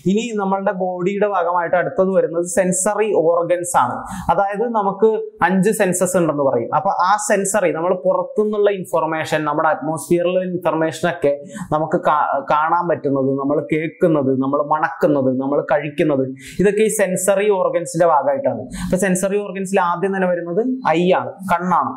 ഇനി നമ്മളുടെ ബോഡിയുടെ ഭാഗമായിട്ട് അടുത്തത് വരുന്നത് സെൻസറി ഓർഗൻസ് ആണ് അതായത് നമുക്ക് അഞ്ച് സെൻസസ് ഉണ്ടെന്ന് പറയും അപ്പൊ ആ സെൻസറി നമ്മൾ പുറത്തുനിന്നുള്ള ഇൻഫർമേഷൻ നമ്മുടെ അറ്റ്മോസ്ഫിയറിലെ ഇൻഫർമേഷൻ ഒക്കെ നമുക്ക് കാ- കാണാൻ പറ്റുന്നത് നമ്മൾ കേൾക്കുന്നത് നമ്മൾ മണക്കുന്നത് നമ്മൾ കഴിക്കുന്നത് ഇതൊക്കെ ഈ സെൻസറി ഓർഗൻസിന്റെ ഭാഗമായിട്ടാണ് ഇപ്പൊ സെൻസറി ഓർഗൻസിൽ ആദ്യം തന്നെ വരുന്നത് ഐ ആണ് കണ്ണാണ്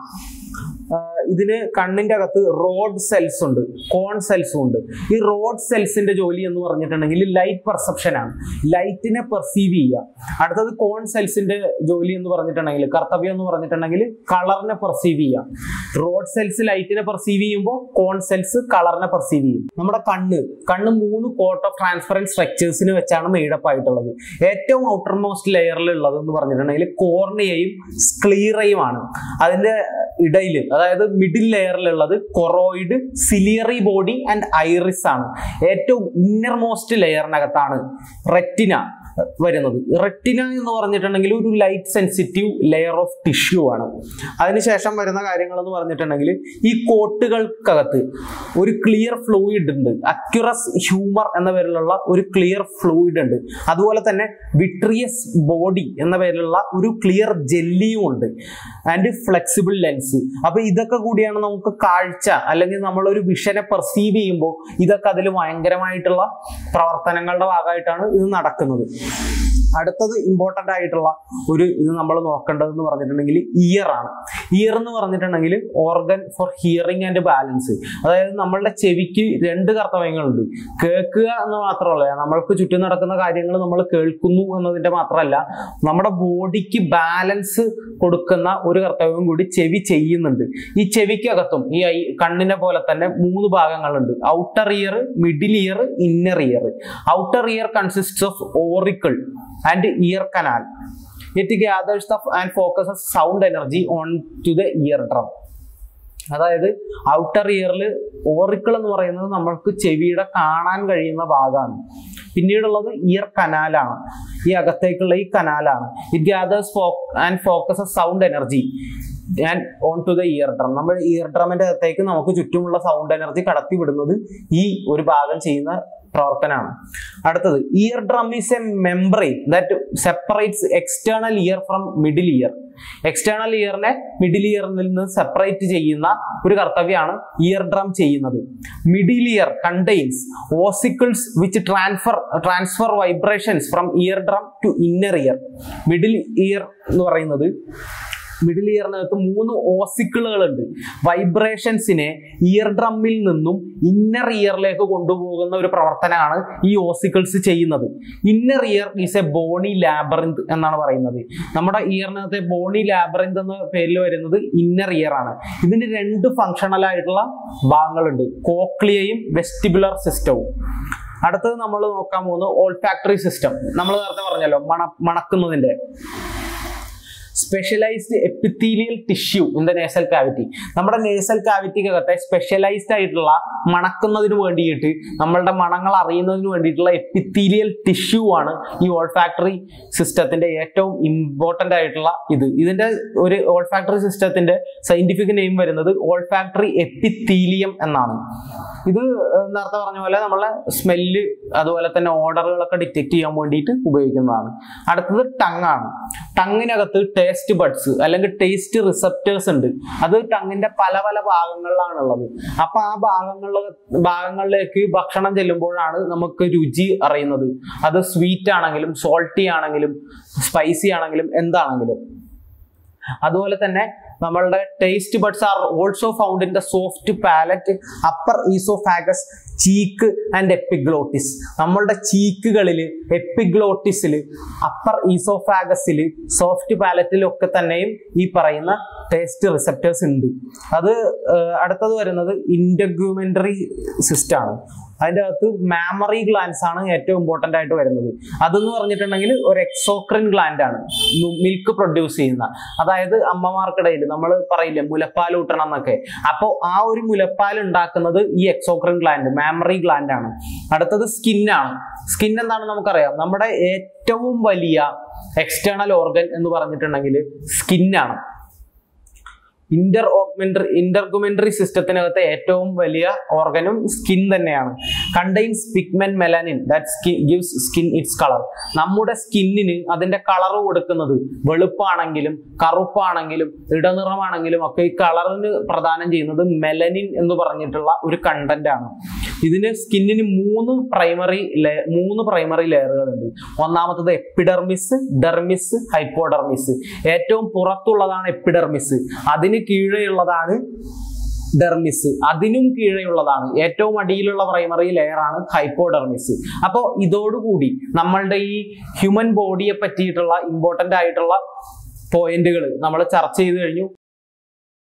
ആഹ് ഇതിന് കണ്ണിന്റെ അകത്ത് റോഡ് സെൽസ് ഉണ്ട് കോൺ സെൽസും ഉണ്ട് ഈ റോഡ് സെൽസിന്റെ ജോലി എന്ന് പറഞ്ഞിട്ടുണ്ടെങ്കിൽ ലൈറ്റ് പെർസെപ്ഷൻ ആണ് ലൈറ്റിനെ പെർസീവ് ചെയ്യുക അടുത്തത് കോൺ സെൽസിന്റെ ജോലി എന്ന് പറഞ്ഞിട്ടുണ്ടെങ്കിൽ കർത്തവ്യം എന്ന് പറഞ്ഞിട്ടുണ്ടെങ്കിൽ കളറിനെ പെർസീവ് ചെയ്യുക റോഡ് സെൽസ് ലൈറ്റിനെ പെർസീവ് ചെയ്യുമ്പോൾ കോൺ സെൽസ് കളറിനെ പെർസീവ് ചെയ്യും നമ്മുടെ കണ്ണ് കണ്ണ് മൂന്ന് കോട്ട് ഓഫ് ട്രാൻസ്പെറൻറ്റ് സ്ട്രക്ചേഴ്സിന് വെച്ചാണ് മെയ്ഡപ്പ് ആയിട്ടുള്ളത് ഏറ്റവും ഔട്ടർ മോസ്റ്റ് ലെയറിൽ ഉള്ളത് എന്ന് പറഞ്ഞിട്ടുണ്ടെങ്കിൽ കോർണിയയും സ്ക്ലീറയുമാണ് അതിന്റെ ഇടയിൽ അതായത് മിഡിൽ ലെയറിലുള്ളത് choroid ciliary body and iris ആണ് ഏറ്റവും ഇന്നർ മോസ്റ്റ് ലെയറിനകത്താണ് റെറ്റിന വരുന്നത് റെറ്റിന എന്ന് പറഞ്ഞിട്ടുണ്ടെങ്കിൽ ഒരു light sensitive layer of tissue ആണ് അതിനുശേഷം വരുന്ന കാര്യങ്ങൾ എന്ന് പറഞ്ഞിട്ടുണ്ടെങ്കിൽ ഈ കോട്ടുകൾക്കകത്ത് ഒരു ക്ലിയർ ഫ്ലൂയിഡ് ഉണ്ട് അക്യുറസ് ഹ്യൂമർ എന്ന പേരിലുള്ള ഒരു ക്ലിയർ ഫ്ലൂയിഡ് ഉണ്ട് അതുപോലെ തന്നെ വിട്രിയസ് ബോഡി എന്ന പേരിലുള്ള ഒരു ക്ലിയർ ജെല്ലിയും ഉണ്ട് ആൻഡ് ഫ്ലെക്സിബിൾ ലെൻസ് അപ്പൊ ഇതൊക്കെ കൂടിയാണ് നമുക്ക് കാഴ്ച അല്ലെങ്കിൽ നമ്മളൊരു വിഷനെ പെർസീവ് ചെയ്യുമ്പോൾ ഇതൊക്കെ അതിൽ ഭയങ്കരമായിട്ടുള്ള പ്രവർത്തനങ്ങളുടെ ഭാഗമായിട്ടാണ് ഇത് നടക്കുന്നത് അടുത്തത് ഇമ്പോർട്ടൻ്റ് ആയിട്ടുള്ള ഒരു ഇത് നമ്മൾ നോക്കേണ്ടതെന്ന് പറഞ്ഞിട്ടുണ്ടെങ്കിൽ ഇയർ ആണ് ഇയർ എന്ന് പറഞ്ഞിട്ടുണ്ടെങ്കിൽ organ for hearing and balance അതായത് നമ്മളുടെ ചെവിക്ക് രണ്ട് കർത്തവ്യങ്ങളുണ്ട് കേൾക്കുക എന്ന് മാത്രമല്ല നമ്മൾക്ക് ചുറ്റും നടക്കുന്ന കാര്യങ്ങൾ നമ്മൾ കേൾക്കുന്നു എന്നതിന്റെ മാത്രമല്ല നമ്മുടെ ബോഡിക്ക് ബാലൻസ് കൊടുക്കുന്ന ഒരു കർത്തവ്യം കൂടി ചെവി ചെയ്യുന്നുണ്ട് ഈ ചെവിക്കകത്തും ഈ ഐ കണ്ണിനെ പോലെ തന്നെ മൂന്ന് ഭാഗങ്ങളുണ്ട് outer ear middle ear inner ear outer ear consist of auricle and ear canal it gathers the and focuses sound energy on to the ear drum അതായത് ഔട്ടർ ഇയറിൽ ഓറിക്കിൾ എന്ന് പറയുന്നത് നമ്മൾക്ക് ചെവിയുടെ കാണാൻ കഴിയുന്ന ഭാഗമാണ് പിന്നീടുള്ളത് ഇയർ കനാലാണ് ഈ അകത്തേക്കുള്ള ഈ കനാലാണ് it gathers and focuses sound energy and on to the ear drum നമ്മൾ ഇയർ ഡ്രമിന്റെ അകത്തേക്ക് നമുക്ക് ചുറ്റുമുള്ള സൗണ്ട് എനർജി കടത്തി വിടുന്നത് ഈ ഒരു ഭാഗം ചെയ്യുന്ന പ്രവർത്തനമാണ് അടുത്തത് ear drum is a membrane that separates external ear from middle ear external ഇയറിനെ മിഡിൽ ഇയറിൽ നിന്ന് സെപ്പറേറ്റ് ചെയ്യുന്ന ഒരു കർത്തവ്യമാണ് ഇയർ ഡ്രം ചെയ്യുന്നത് middle ear contains ossicles which transfer transfer vibrations from ear drum to inner ear middle ear എന്ന് പറയുന്നത് middle ഇയറിനകത്ത് മൂന്ന് ഓസിക്കിളുകളുണ്ട് വൈബ്രേഷൻസിനെ ഇയർ ഡ്രമ്മിൽ നിന്നും ഇന്നർ ഇയറിലേക്ക് കൊണ്ടുപോകുന്ന ഒരു പ്രവർത്തനമാണ് ഈ ഓസിക്കിൾസ് ചെയ്യുന്നത് inner ear is a bony labyrinth എന്നാണ് പറയുന്നത് നമ്മുടെ ഇയറിനകത്തെ ബോണി ലാബറിന്ത് എന്ന പേരിൽ വരുന്നത് ഇന്നർ ഇയർ ആണ് ഇതിന് രണ്ട് ഫങ്ഷണൽ ആയിട്ടുള്ള ഭാഗങ്ങളുണ്ട് കോക്ലിയയും വെസ്റ്റിബുലർ സിസ്റ്റവും അടുത്തത് നമ്മൾ നോക്കാൻ പോകുന്നത് ഓൾഫാക്ടറി സിസ്റ്റം നമ്മൾ നേരത്തെ പറഞ്ഞല്ലോ മണ മണക്കുന്നതിന്റെ specialised epithelial tissue in the nasal cavity നമ്മുടെ നേസൽ കാവിറ്റിക്കകത്തെ സ്പെഷ്യലൈസ്ഡ് ആയിട്ടുള്ള മണക്കുന്നതിന് വേണ്ടിയിട്ട് നമ്മളുടെ മണങ്ങൾ അറിയുന്നതിന് വേണ്ടിയിട്ടുള്ള എപ്പിത്തീലിയൽ ടിഷ്യൂ ആണ് ഈ ഓൾഫാക്ടറി സിസ്റ്റത്തിന്റെ ഏറ്റവും ഇമ്പോർട്ടന്റ് ആയിട്ടുള്ള ഇത് ഇതിന്റെ ഒരു ഓൾഫാക്ടറി സിസ്റ്റത്തിന്റെ സയന്റിഫിക് നെയിം വരുന്നത് ഓൾഫാക്ടറി എപ്പിത്തീലിയം എന്നാണ് ഇത് ഏഹ്, നേരത്തെ പറഞ്ഞ പോലെ നമ്മളെ സ്മെല്ല് അതുപോലെ തന്നെ ഓർഡറുകളൊക്കെ ഡിറ്റക്ട് ചെയ്യാൻ വേണ്ടിയിട്ട് ഉപയോഗിക്കുന്നതാണ് അടുത്തത് ടങ് ആണ് ടങ്ങിനകത്ത് ടേസ്റ്റ് ബഡ്സ് അല്ലെങ്കിൽ ടേസ്റ്റ് റിസപ്റ്റേഴ്സ് ഉണ്ട് അത് ടങ്ങിന്റെ പല പല ഭാഗങ്ങളിലാണുള്ളത് അപ്പൊ ആ ഭാഗങ്ങളിൽ ഭാഗങ്ങളിലേക്ക് ഭക്ഷണം ചെല്ലുമ്പോഴാണ് നമുക്ക് രുചി അറിയുന്നത് അത് സ്വീറ്റ് ആണെങ്കിലും സോൾട്ടി ആണെങ്കിലും സ്പൈസി ആണെങ്കിലും എന്താണെങ്കിലും അതുപോലെ തന്നെ നമ്മളുടെ taste buds are also found in the soft palate upper oesophagus cheek and epiglottis നമ്മളുടെ ചീക്കുകളിൽ എപ്പിഗ്ലോട്ടിസിൽ അപ്പർ ഈസോഫാഗസിൽ സോഫ്റ്റ് പാലറ്റിലൊക്കെ തന്നെയും ഈ പറയുന്ന ടേസ്റ്റ് റിസപ്റ്റേഴ്സ് ഉണ്ട് അത് ഏഹ്, അടുത്തത് വരുന്നത് ഇൻഡഗ്യുമെന്ററി സിസ്റ്റം ആണ് അതിൻ്റെ അകത്ത് മാമറി ഗ്ലാൻസ് ആണ് ഏറ്റവും ഇമ്പോർട്ടൻ്റ് ആയിട്ട് വരുന്നത് അതെന്ന് പറഞ്ഞിട്ടുണ്ടെങ്കിൽ ഒരു എക്സോക്രിൻ ഗ്ലാൻഡ് ആണ് മിൽക്ക് പ്രൊഡ്യൂസ് ചെയ്യുന്ന അതായത് അമ്മമാർക്കിടയിൽ നമ്മൾ പറയില്ലേ മുലപ്പാൽ ഊട്ടണം എന്നൊക്കെ അപ്പോൾ ആ ഒരു മുലപ്പാൽ ഉണ്ടാക്കുന്നത് ഈ എക്സോക്രിൻ ഗ്ലാൻഡ് മാമറി ഗ്ലാൻഡ് ആണ് അടുത്തത് സ്കിന്നാണ് സ്കിൻ എന്താണെന്ന് നമുക്കറിയാം നമ്മുടെ ഏറ്റവും വലിയ എക്സ്റ്റേണൽ ഓർഗൻ എന്ന് പറഞ്ഞിട്ടുണ്ടെങ്കിൽ സ്കിന്നാണ് ഇന്റർ ഓഗ്മെന്ററി ഇന്റർഗുമെന്ററി സിസ്റ്റത്തിനകത്തെ ഏറ്റവും വലിയ ഓർഗനും സ്കിൻ തന്നെയാണ് contains pigment melanin that gives skin its colour നമ്മുടെ സ്കിന്നിന് അതിന്റെ കളർ കൊടുക്കുന്നത് വെളുപ്പാണെങ്കിലും കറുപ്പാണെങ്കിലും ഇടനിറമാണെങ്കിലും ഒക്കെ ഈ കളറിന് പ്രദാനം ചെയ്യുന്നത് മെലനിൻ എന്ന് പറഞ്ഞിട്ടുള്ള ഒരു കണ്ടന്റ് ആണ് ഇതിന് സ്കിന്നിന് മൂന്ന് പ്രൈമറി മൂന്ന് പ്രൈമറി ലെയറുകൾ ഉണ്ട് ഒന്നാമത്തത് എപ്പിഡെർമിസ് ഡെർമിസ് ഹൈപ്പോഡെർമിസ് ഏറ്റവും പുറത്തുള്ളതാണ് എപ്പിഡെർമിസ് അതിന് കീഴെയുള്ളതാണ് ഡെർമിസ് അതിനും കീഴെയുള്ളതാണ് ഏറ്റവും അടിയിലുള്ള പ്രൈമറി ലെയർ ആണ് ഹൈപ്പോഡെർമിസ് അപ്പോൾ ഇതോടുകൂടി നമ്മളുടെ ഈ ഹ്യൂമൻ ബോഡിയെ പറ്റിയിട്ടുള്ള ഇമ്പോർട്ടൻ്റ് ആയിട്ടുള്ള പോയിന്റുകൾ നമ്മൾ ചർച്ച ചെയ്ത് കഴിഞ്ഞു